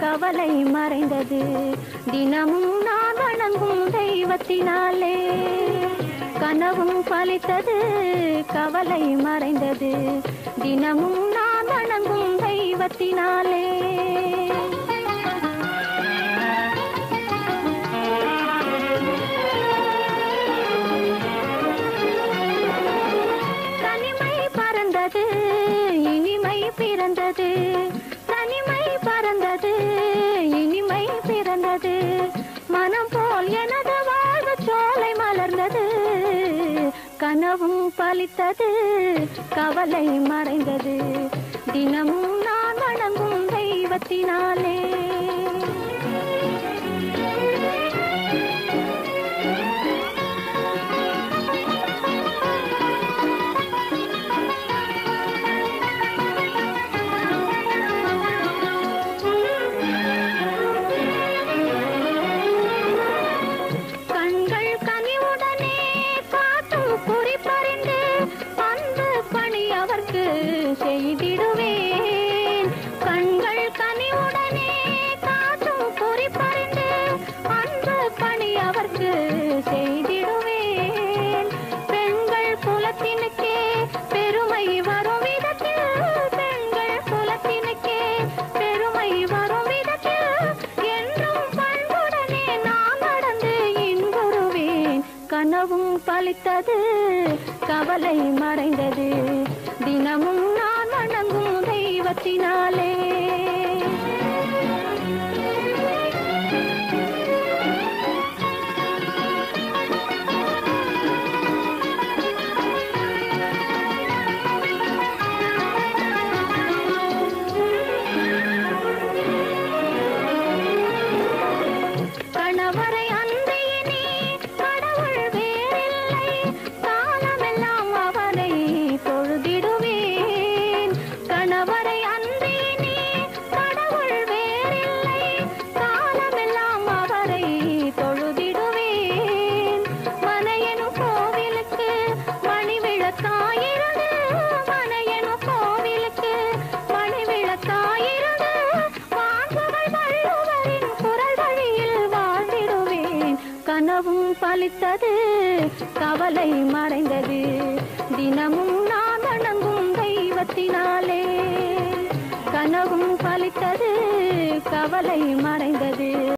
கவலை மறைந்தது தினமும் நான் வணங்கும் தெய்வத்தினாலே கனவும் பலித்தது கவலை மறைந்தது தினமும் நான் வணங்கும் தெய்வத்தினாலே தனிமை பறந்தது இனிமை பிறந்தது தனிமை பறந்தது இனிமை பிறந்தது மனம் போல் எனது வாழ்வு சோலை மலர்ந்தது கனவும் பலித்தது கவலை மறைந்தது தினமும் நான் வணங்கும் தெய்வத்தினாலே கண்கள் கனிவுடனே காட்டும் குறிப்பறிந்து அன்பு பணி அவர்க்கு செய்திடுவேன் கண்கள் கனிவுடனே காட்டும் குறிப்பறிந்து அன்பு பணி அவர்க்கு செய்திடுவேன் பெண்கள் குலத்தினுக்கே பெருமை வரும் விதத்தில் பெண்கள் குலத்தினுக்கே பெருமை வரும் விதத்தில் என்றும் பண்புடனே நான் நடந்து இன்புறுவேன் கனவும் பலித்தது கவலை மறைந்தது தினமும் நான் வணங்கும் தெய்வத்தினாலே கணவரை அன்பியினே கடவுள் வேறில்லை காலமெல்லாம் அவரை தொழுதிடுவேன் கணவரை அன்பியினே கடவுள் வேறில்லை காலமெல்லாம் அவரை தொழுதிடுவேன் மனையனும் கோவிலுக்கு மணி விளக்காயிருந்து மனையனும் கோவிலுக்கு மணி விளக்காயிருந்து வாழ்பவள் வள்ளுவரின் குரல் வழியில் வாழ்ந்திடுவேன் கனவும் பலித்தது கவலை மறைந்தது தினமும் நான் வணங்கும் தெய்வத்தினாலே கனவும் பலித்தது கவலை மறைந்தது